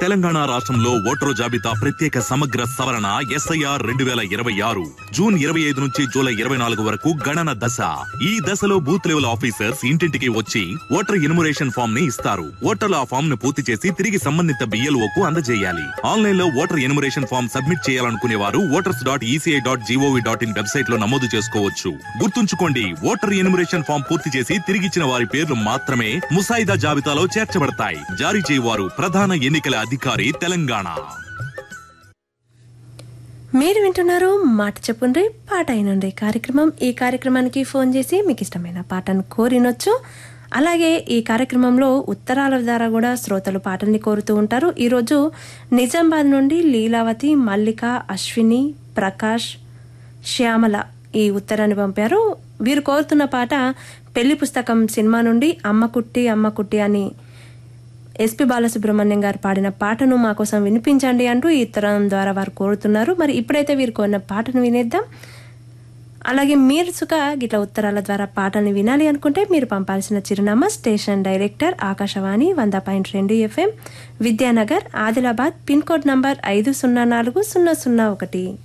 తెలంగాణ రాష్ట్రంలో ఓటరు జాబితా ప్రత్యేక సమగ్ర సవరణ ఎస్ఐఆర్ రెండు వేల ఇరవై ఆరు జూన్ ఇరవై ఐదు నుంచి జూలై ఇరవై నాలుగు వరకు గణన దశ ఈ దశలో బూత్ లెవెల్ ఆఫీసర్స్ ఇంటింటికి వచ్చి ఓటర్ ఇన్మురేషన్ ఫామ్ ని ఇస్తారు ఓటర్లు ఆ ఫామ్ ను పూర్తి చేసి తిరిగి సంబంధిత బిఎల్ఓ కు అందజేయాలి ఆన్లైన్ లో ఓటర్ ఇన్మురేషన్ ఫామ్ సబ్మిట్ చేయాలనుకునే వారు voters dot ECI dot GOV dot in website లో నమోదు చేసుకోవచ్చు గుర్తుంచుకోండి ఓటర్ ఇన్మురేషన్ ఫామ్ పూర్తి చేసి తిరిగిచ్చిన వారి పేర్లు మాత్రమే ముసాయిదా జాబితాలో చేర్చబడతాయి జారీ చేయవారు ప్రధాన ఎన్నికల అధికారి తెలంగాణ మీరు వింటున్నారు మాట చెప్పుండ్రి పాట అయినండి కార్యక్రమం ఈ కార్యక్రమానికి ఫోన్ చేసి మీకు ఇష్టమైన పాటను కోరినొచ్చు అలాగే ఈ కార్యక్రమంలో ఉత్తరాల ద్వారా కూడా శ్రోతలు పాటల్ని కోరుతూ ఉంటారు ఈరోజు నిజామాబాద్ నుండి లీలావతి మల్లిక అశ్విని ప్రకాష్ శ్యామల ఈ ఉత్తరాన్ని పంపారు వీరు కోరుతున్న పాట పెళ్లి పుస్తకం సినిమా నుండి అమ్మ కుట్టి అమ్మ కుట్టి అని ఎస్పి బాలసుబ్రహ్మణ్యం గారు పాడిన పాటను మా కోసం వినిపించండి అంటూ ఈ ఉత్తరం ద్వారా వారు కోరుతున్నారు మరి ఇప్పుడైతే వీరు కోరిన పాటను వినేద్దాం అలాగే మీరు సుఖ గిట్ల ఉత్తరాల ద్వారా పాటల్ని వినాలి అనుకుంటే మీరు పంపాల్సిన చిరునామా స్టేషన్ డైరెక్టర్ ఆకాశవాణి వంద పాయింట్ రెండు FM Vidyanagar Adilabad pin code number ఐదు సున్నా నాలుగు సున్నా సున్నా ఒకటి